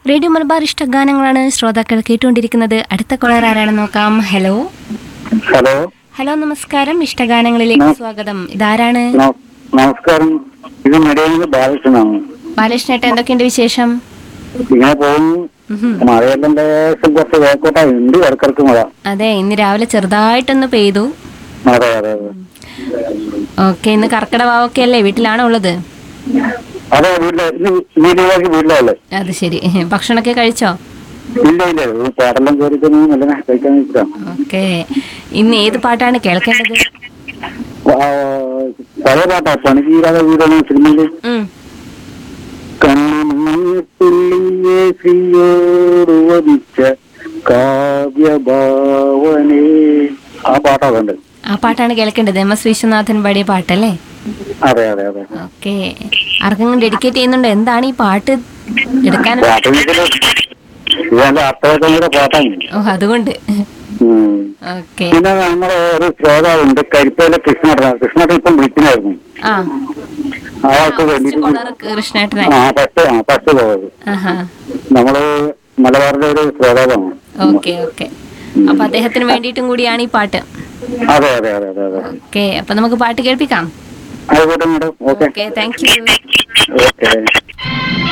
Radio Malabar ഇഷ്ടഗാനങ്ങളാണ് ശ്രോതാക്കൾ കേട്ടുകൊണ്ടിരിക്കുന്നത് അടുത്ത കോളർ ആരാണെന്ന് നോക്കാം ഹലോ ഹലോ ഹലോ നമസ്കാരം ഇഷ്ടഗാനങ്ങളിലേക്ക് സ്വാഗതം ഇതാരാണ് ന- നമസ്കാരം ഇത് നെടിയത് ബാലകൃഷ്ണനാണ് ബാലകൃഷ്ണേട്ട എന്തൊക്കെയുണ്ട് വിശേഷം ഇങ്ങനെ പോകുന്നു ഉഹും. മഴയെല്ലാം ലേശം കുറച്ച് വേക്കോട്ടാ ഉണ്ട് ഇടക്കിടക്ക് മഴ അതെ ഇന്ന് രാവിലെ ചെറുതായിട്ടൊന്ന് പെയ്തു അതെ അതെ അതെ ഓക്കെ ഇന്ന് കർക്കിടവാവൊക്കെ അല്ലേ വീട്ടിലാണോ ഉള്ളത് അതെ വീട്ടിലെ ഇന്ന് വീട്ടിലേക്ക് വീട്ടിലല്ലേ അത് ശരി ഭക്ഷണമൊക്കെ കഴിച്ചോ ഇല്ല ഇല്ല ഇത് പാടെല്ലാം കയറിക്കുന്നു നല്ല കഴിക്കാൻ വെച്ചിട്ടാ ഓക്കെ ഇന്ന് ഏത് പാട്ടാണ് കേൾക്കേണ്ടത് പഴയ പാട്ടാ പണി തീരാതെ വീടാണ് സിനിമയില് ഉം. കണ്ണുള്ളിയെ ശ്രീയോട് വധിച്ച കാവ്യഭാവനേ ആ പാട്ടാ വേണ്ടത് ആ പാട്ടാണ് കേൾക്കേണ്ടത് എം എസ് വിശ്വനാഥൻ പാടിയ പാട്ടല്ലേ അതെ അതെ അതെ ഓക്കെ ആർക്കെങ്കിലും ഡെഡിക്കേറ്റ് ചെയ്യുന്നുണ്ടോ എന്താണ് ഈ പാട്ട് എടുക്കാൻ പാട്ട് ഇതില് ഇത് നല്ല അർത്ഥവത്തങ്ങളുടെ പാട്ടാണ് ഓ അതുകൊണ്ട് ഉം. ഓക്കെ പിന്നെ നമ്മുടെ ഒരു ശ്രോതാവുണ്ട് കരിപ്പയിലെ കൃഷ്ണേട്ടൻ കൃഷ്ണേട്ടൻ ഇപ്പം വിളിക്കണായിരുന്നു ആ അയാൾക്ക് വേണ്ടിയിട്ട് കോളർ കൃഷ്ണേട്ടനായി ആ ഫസ്റ്റ് ആ ഫസ്റ്റ് പോയത് ആഹാ നമ്മള് മലബാറിന്റെ ഒരു ശ്രോതാവാണ് ഓക്കെ ഓക്കെ അപ്പൊ അദ്ദേഹത്തിന് വേണ്ടിയിട്ടും കൂടിയാണ് ഈ പാട്ട് അതെ അതെ അതെ അതെ അതെ ഓക്കെ അപ്പൊ നമുക്ക് പാട്ട് കേൾപ്പിക്കാം ആയിക്കോട്ടെ madam okay okay thank you okay